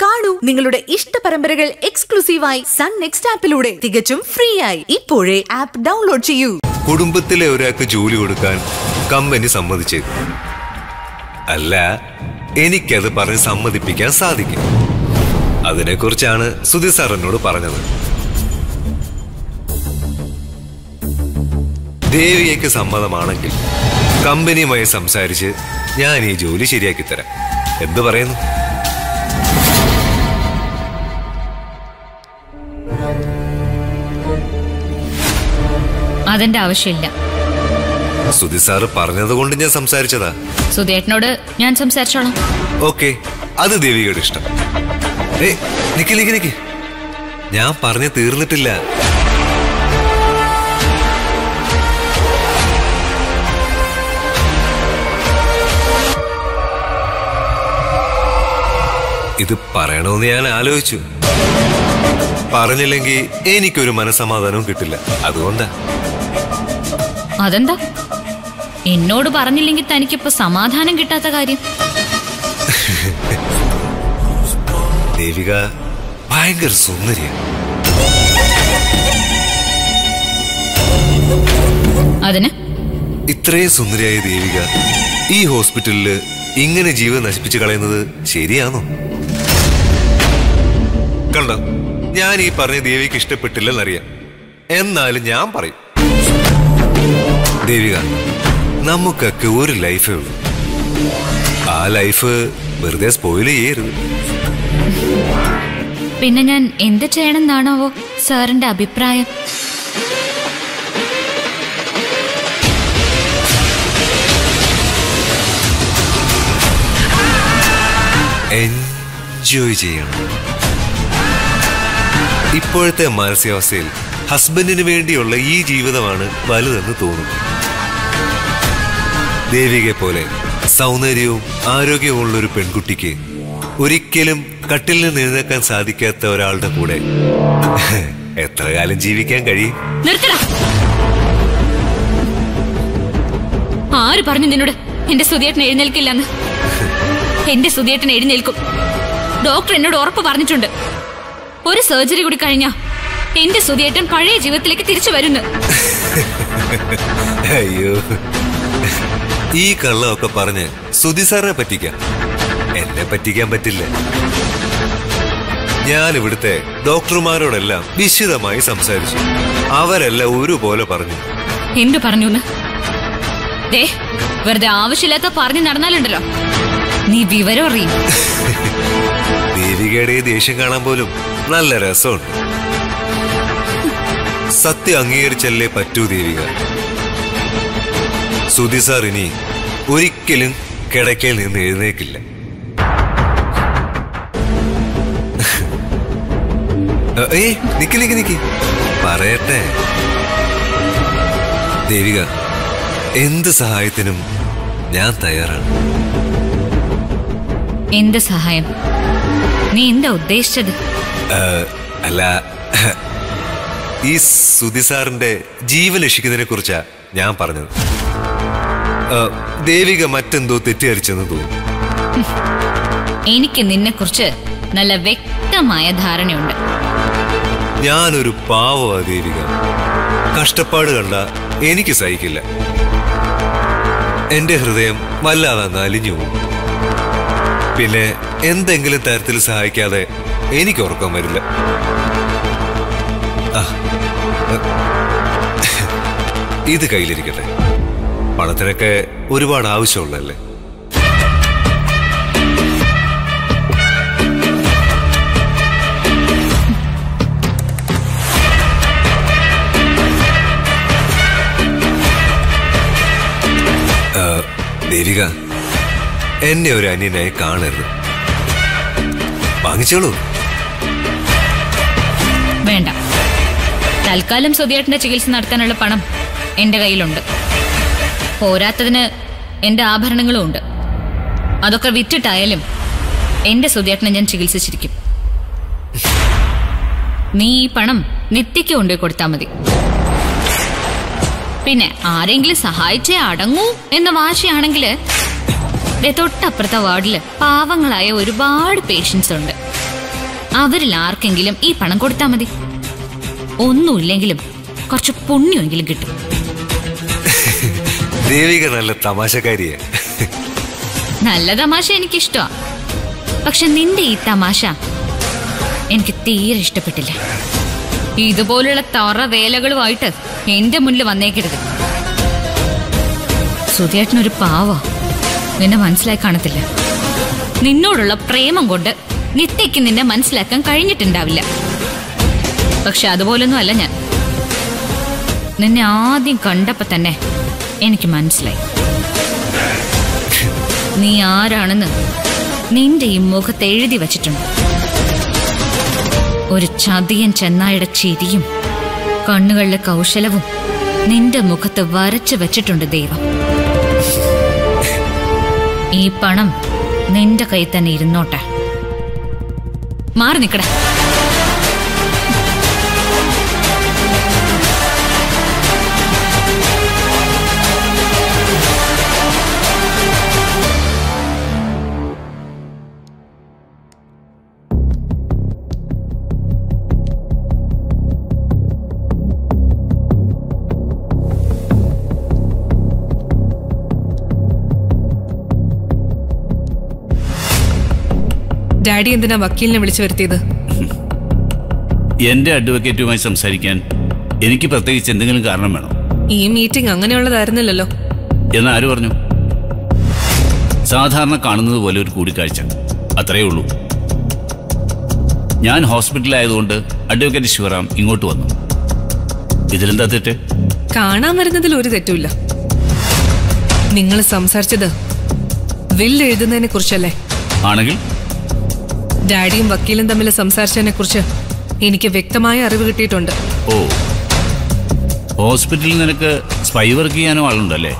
കാണൂ നിങ്ങളുടെ ഇഷ്ട പരമ്പരകൾ എക്സ്ക്ലൂസീവായി സൺ നെക്സ്റ്റ് ആപ്പിലൂടെ തികച്ചും ഫ്രീ ആയി ഇപ്പോഴേ ആപ്പ് ഡൗൺലോഡ് ചെയ്യൂ കുടുംബത്തിലെ ഒരാൾക്ക് ജോലി കൊടുക്കാൻ കമ്പനി സമ്മതിച്ചേക്കും അല്ല എനിക്കത് പറഞ്ഞ് സമ്മതിപ്പിക്കാൻ സാധിക്കും അതിനെക്കുറിച്ചാണ് സുധി സാർ എന്നോട് പറഞ്ഞത് ദേവിയയ്ക്ക് സമ്മതമാണെങ്കിൽ കമ്പനിയുമായി സംസാരിച്ച് ഞാൻ ഈ ജോലി ശരിയാക്കി തരാം എന്തു പറയുന്നു അതിന്റെ ആവശ്യമില്ല സുധി സാറ് പറഞ്ഞത് കൊണ്ട് ഞാൻ സംസാരിച്ചതാ സുധേട്ടനോട് ഞാൻ സംസാരിച്ചോളാം ഓക്കെ അത് ദേവികയുടെ ഇഷ്ടം ഏ നിക്ക് നിക്ക് നിക്ക് ഞാൻ പറഞ്ഞു തീർന്നിട്ടില്ല ഇത് പറയണമെന്ന് ഞാൻ ആലോചിച്ചു പറഞ്ഞില്ലെങ്കിൽ എനിക്കൊരു മനസമാധാനവും കിട്ടില്ല അതുകൊണ്ടാ അതെന്താ എന്നോട് പറഞ്ഞില്ലെങ്കിൽ തനിക്കിപ്പോ സമാധാനം കിട്ടാത്ത കാര്യം ദേവിക ഭയങ്കര സുന്ദരിയാണ് അതിന് ഇത്രയും സുന്ദരിയായ ദേവിക ഈ ഹോസ്പിറ്റലില് ഇങ്ങനെ ജീവൻ നശിപ്പിച്ചു കളയുന്നത് ശരിയാണോ കണ്ടോ ഞാൻ ഈ പറഞ്ഞ ദേവിക്ക് ഇഷ്ടപ്പെട്ടില്ലെന്നറിയാം എന്നാലും ഞാൻ പറയും ദേവിക നമുക്കൊക്കെ ഒരു ലൈഫേ ഉള്ളൂ ആ ലൈഫ് വെറുതെ സ്പോയിൽ ചെയ്യരുത് പിന്നെ ഞാൻ എന്ത് ചെയ്യണമെന്നാണാവോ സാറിന്റെ അഭിപ്രായം എൻജോയ് ചെയ്യണം ഇപ്പോഴത്തെ മാനസികാവസ്ഥയിൽ ഹസ്ബൻഡിന് വേണ്ടിയുള്ള ഈ ജീവിതമാണ് വലുതെന്ന് തോന്നുന്നു ദേവികയെ പോലെ സൗന്ദര്യവും ആരോഗ്യവുമുള്ള ഒരു പെൺകുട്ടിക്ക് ഒരിക്കലും കട്ടിൽ നിന്ന് എഴുന്നേക്കാൻ സാധിക്കാത്ത ഒരാളുടെ കൂടെ എത്ര കാലം ജീവിക്കാൻ കഴിയും നിർത്തടാ ആര് പറഞ്ഞു നിന്നോട് എന്റെ സുധിയേട്ടൻ എഴുന്നേൽക്കില്ലെന്ന് എന്റെ സുധിയേട്ടൻ എഴുന്നേൽക്കും ഡോക്ടർ എന്നോട് ഉറപ്പ് പറഞ്ഞിട്ടുണ്ട് ഒരു സർജറി കൂടി കഴിഞ്ഞാ എന്റെ സുധിയേട്ടൻ പഴയ ജീവിതത്തിലേക്ക് തിരിച്ചു വരുന്നു അയ്യോ ഈ കള്ളമൊക്കെ പറഞ്ഞ് സുധി സാറിനെ പറ്റിക്കാം എന്നെ പറ്റിക്കാൻ പറ്റില്ല ഞാൻ ഇവിടുത്തെ ഡോക്ടർമാരോടെല്ലാം വിശദമായി സംസാരിച്ചു അവരെല്ലാം ഒരുപോലെ പറഞ്ഞു എന്തു പറഞ്ഞു ദേ വെറുതെ ആവശ്യമില്ലാത്ത പറഞ്ഞു നടന്നാലുണ്ടല്ലോ നീ വിവരം അറിയും ദേവികയുടെ ഈ ദേഷ്യം കാണാൻ പോലും നല്ല രസമുണ്ട് സത്യം അംഗീകരിച്ചല്ലേ പറ്റൂ ദേവിക സുധി സാർ ഇനി ഒരിക്കലും കിടക്കയിൽ നിന്ന് എഴുന്നേക്കില്ല ഏ നിക്ക് നിക്ക് നിക്ക് പറയട്ടെ ദേവിക എന്ത് സഹായത്തിനും ഞാൻ തയ്യാറാണ് എന്ത് സഹായം നീ എന്താ ഉദ്ദേശിച്ചത് ഏഹ്, അല്ല ഈ സുധി സാറിന്റെ ജീവൻ രക്ഷിക്കുന്നതിനെ കുറിച്ചാ ഞാൻ പറഞ്ഞത് ഏഹ്, ദേവിക മറ്റെന്തോ തെറ്റിദ്ധരിച്ചെന്ന് തോന്നുന്നു എനിക്ക് നിന്നെക്കുറിച്ച് നല്ല വ്യക്തമായ ധാരണയുണ്ട് ഞാനൊരു പാവമാ ദേവിക കഷ്ടപ്പാട് കണ്ട എനിക്ക് സഹിക്കില്ല എന്റെ ഹൃദയം വല്ലാതെ അങ്ങ് അലിഞ്ഞു പോകും പിന്നെ എന്തെങ്കിലും തരത്തിൽ സഹായിക്കാതെ എനിക്ക് ഉറക്കം വരില്ല ആ, ഏ, ഇത് കയ്യിലിരിക്കട്ടെ പണത്തിനൊക്കെ ഒരുപാട് ആവശ്യമുള്ളല്ലേ ആ, ദേവിക എന്നെ ഒരു അന്യനായി കാണരുത് വാങ്ങിച്ചോളൂ വേണ്ട തൽക്കാലം സുധിയേട്ടന്റെ ചികിത്സ നടത്താനുള്ള പണം എന്റെ കയ്യിലുണ്ട് പോരാത്തതിന് എന്റെ ആഭരണങ്ങളും ഉണ്ട് അതൊക്കെ വിറ്റിട്ടായാലും എന്റെ സുധിയേട്ടനെ ഞാൻ ചികിത്സിച്ചിരിക്കും നീ ഈ പണം നിത്യയ്ക്ക് കൊണ്ടുപോയി കൊടുത്താൽ മതി പിന്നെ ആരെങ്കിലും സഹായിച്ചേ അടങ്ങൂ എന്ന വാശിയാണെങ്കില് ദേ തൊട്ടപ്പുറത്തെ വാർഡില് പാവങ്ങളായ ഒരുപാട് പേഷ്യൻസ് ഉണ്ട് അവരിൽ ആർക്കെങ്കിലും ഈ പണം കൊടുത്താൽ മതി ഒന്നുമില്ലെങ്കിലും കുറച്ച് പുണ്യമെങ്കിലും കിട്ടും ദേവിക നല്ല തമാശക്കാരിയാ നല്ല തമാശ എനിക്കിഷ്ടമാ പക്ഷെ നിന്റെ ഈ തമാശ എനിക്ക് തീരെ ഇഷ്ടപ്പെട്ടില്ല ഇതുപോലുള്ള തറ വേലകളുമായിട്ട് എന്റെ മുന്നിൽ വന്നേക്കരുത് സുധിയേട്ടനൊരു പാവ നിന്നെ മനസ്സിലായി കാണത്തില്ല നിന്നോടുള്ള പ്രേമം കൊണ്ട് നിത്യയ്ക്ക് നിന്നെ മനസ്സിലാക്കാൻ കഴിഞ്ഞിട്ടുണ്ടാവില്ല പക്ഷെ അതുപോലൊന്നും അല്ല ഞാൻ നിന്നെ ആദ്യം കണ്ടപ്പോ തന്നെ എനിക്ക് മനസ്സിലായി നീ ആരാണെന്ന് നിന്റെ ഈ മുഖത്ത് എഴുതി വച്ചിട്ടുണ്ട് ഒരു ചതിയൻ ചെന്നായുടെ ചിരിയും കണ്ണുകളിലെ കൗശലവും നിന്റെ മുഖത്ത് വരച്ചു വെച്ചിട്ടുണ്ട് ദൈവം ഈ പണം നിന്റെ കയ്യിൽ തന്നെ ഇരുന്നോട്ടെ മാറി നിക്കട ഡാഡി എന്തിനാ വക്കീലിനെ വിളിച്ചു വരുത്തിയത് എന്റെ അഡ്വക്കേറ്റുമായി സംസാരിക്കാൻ എനിക്ക് പ്രത്യേകിച്ച് എന്തെങ്കിലും കാരണം വേണം ഈ മീറ്റിംഗ് അങ്ങനെയുള്ളതായിരുന്നില്ലല്ലോ എന്ന് ആര് പറഞ്ഞു സാധാരണ കാണുന്നത് പോലെ ഒരു കൂടിക്കാഴ്ച അത്രയേ ഉള്ളൂ ഞാൻ ഹോസ്പിറ്റലായതുകൊണ്ട് അഡ്വക്കേറ്റ് ശിവറാം ഇങ്ങോട്ട് വന്നു ഇതിലെന്താ തെറ്റ് കാണാൻ വരുന്നതിൽ ഒരു തെറ്റുമില്ല നിങ്ങൾ സംസാരിച്ചത് വില്ല് എഴുതുന്നതിനെ കുറിച്ചല്ലേ ആണെങ്കിൽ ഡാഡിയും വക്കീലും തമ്മിൽ സംസാരിച്ചതിനെ കുറിച്ച് എനിക്ക് വ്യക്തമായ അറിവ് കിട്ടിയിട്ടുണ്ട് ഓ ഹോസ്പിറ്റലിൽ നിനക്ക് സ്പൈ വർക്ക് ചെയ്യാനോ ആളുണ്ടല്ലേ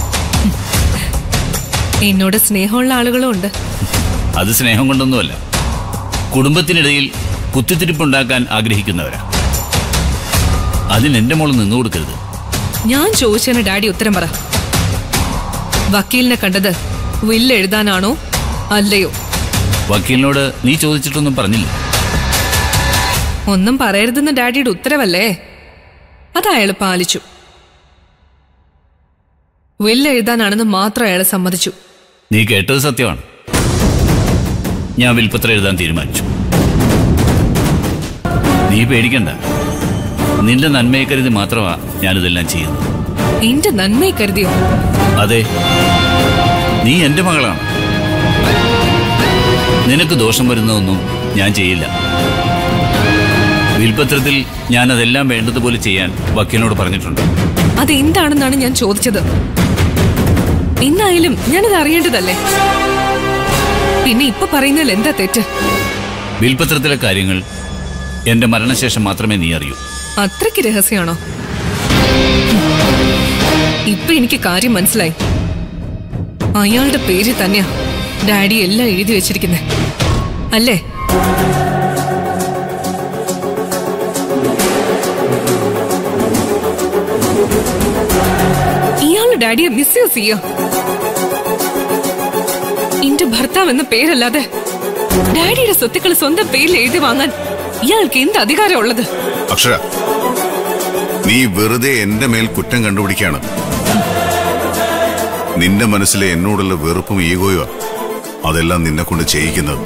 എന്നോട് സ്നേഹമുള്ള ആളുകളും ഉണ്ട് അത് സ്നേഹം കൊണ്ടൊന്നുമല്ല കുടുംബത്തിനിടയിൽ കുത്തിത്തിരിപ്പുണ്ടാക്കാൻ ആഗ്രഹിക്കുന്നവരാ അതിന് എന്റെ മോള് നിന്നു കൊടുക്കരുത് ഞാൻ ചോദിച്ചതിന് ഡാഡി ഉത്തരം പറ വക്കീലിനെ കണ്ടത് വില്ല് എഴുതാനാണോ അല്ലയോ വക്കീലിനോട് നീ ചോദിച്ചിട്ടൊന്നും പറഞ്ഞില്ല ഒന്നും പറയരുതെന്ന് ഡാഡിയുടെ ഉത്തരവല്ലേ അത് അയാൾ പാലിച്ചു വില്ല് എഴുതാനാണെന്ന് മാത്രം അയാൾ സമ്മതിച്ചു നീ കേട്ടത് സത്യമാണ് ഞാൻ വിൽപ്പത്രം എഴുതാൻ തീരുമാനിച്ചു നീ പേടിക്കണ്ട നിന്റെ നന്മയെ കരുതി മാത്രമാ ഞാനിതെല്ലാം ചെയ്യുന്നത് എന്റെ നന്മയെ കരുതിയോ അതെ നീ എന്റെ മകളാണ് നിനക്ക് ദോഷം വരുന്നതൊന്നും ഞാൻ ചെയ്യില്ല വിൽപത്രത്തിൽ ഞാൻ അതെല്ലാം വേണ്ടതുപോലെ ചെയ്യാൻ വക്കീലിനോട് പറഞ്ഞിട്ടുണ്ട് അതെന്താണെന്നാണ് ഞാൻ ചോദിച്ചത് എന്നായാലും ഞാനത് അറിയേണ്ടതല്ലേ പിന്നെ ഇപ്പൊ പറയുന്നതിൽ എന്താ തെറ്റ് വിൽപത്രത്തിലെ കാര്യങ്ങൾ എന്റെ മരണശേഷം മാത്രമേ നീ അറിയൂ അത്രയ്ക്ക് രഹസ്യമാണോ ഇപ്പൊ എനിക്ക് കാര്യം മനസ്സിലായി അയാളുടെ പേര് തന്നെയാ ഡാഡി എല്ലാം എഴുതി വെച്ചിരിക്കുന്നെ അല്ലേ ഇയാൾ ഡാഡിയെ മിസ്യൂസ് ചെയ്യോ എന്റെ ഭർത്താവ് എന്ന പേരല്ലാതെ ഡാഡിയുടെ സ്വത്തുക്കൾ സ്വന്തം പേരിൽ എഴുതി വാങ്ങാൻ ഇയാൾക്ക് എന്ത് അധികാരമുള്ളത് അക്ഷര നീ വെറുതെ എന്റെ മേൽ കുറ്റം കണ്ടുപിടിക്കാണ് നിന്റെ മനസ്സിലെ എന്നോടുള്ള വെറുപ്പും ഈഗോയോ അതെല്ലാം നിന്നെ കൊണ്ട് ചെയ്യിക്കുന്നത്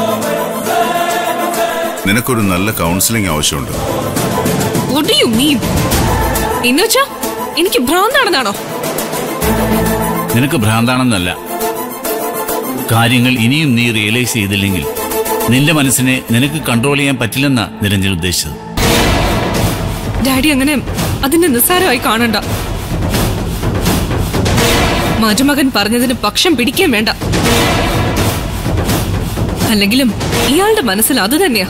നിനക്കൊരു നല്ല കൗൺസിലിംഗ് ആവശ്യമുണ്ട് What do you mean? എന്നുവെച്ചാ എനിക്ക് ഭ്രാന്താണെന്നാണോ നിനക്ക് ഭ്രാന്താണെന്നല്ല കാര്യങ്ങൾ ഇനിയും നീ റിയലൈസ് ചെയ്തില്ലെങ്കിൽ നിന്റെ മനസ്സിനെ നിനക്ക് കൺട്രോൾ ചെയ്യാൻ പറ്റില്ലെന്നാ നിരഞ്ജൻ ഉദ്ദേശിച്ചത് ഡാഡി അങ്ങനെ അതിനെ നിസ്സാരമായി കാണണ്ട മരുമകൻ പറഞ്ഞതിന് പക്ഷം പിടിക്കാൻ വേണ്ട അല്ലെങ്കിലും ഇയാളുടെ മനസ്സിൽ അത് തന്നെയാ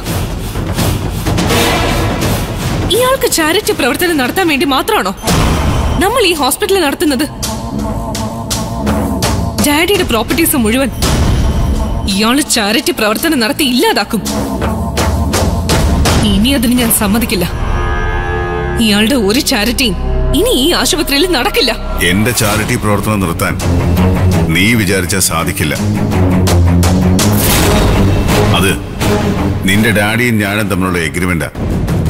ഇയാൾക്ക് ചാരിറ്റി പ്രവർത്തനം നടത്താൻ വേണ്ടി മാത്രമാണോ നമ്മൾ ഈ ഹോസ്പിറ്റൽ നടത്തുന്നത് ഡാഡിയുടെ പ്രോപ്പർട്ടീസ് മുഴുവൻ ഇയാള് ചാരിറ്റി പ്രവർത്തനം നടത്തി ഇല്ലാതാക്കും ഇനി അതിന് ഞാൻ സമ്മതിക്കില്ല ഇയാളുടെ ഒരു ചാരിറ്റിയും ഇനി ഈ ആശുപത്രിയിൽ നടക്കില്ല എന്റെ ചാരിറ്റി പ്രവർത്തനം നിർത്താൻ നീ വിചാരിച്ചാൽ സാധിക്കില്ല അത് നിന്റെ ഡാഡിയും ഞാനും തമ്മിലുള്ള എഗ്രിമെന്റാ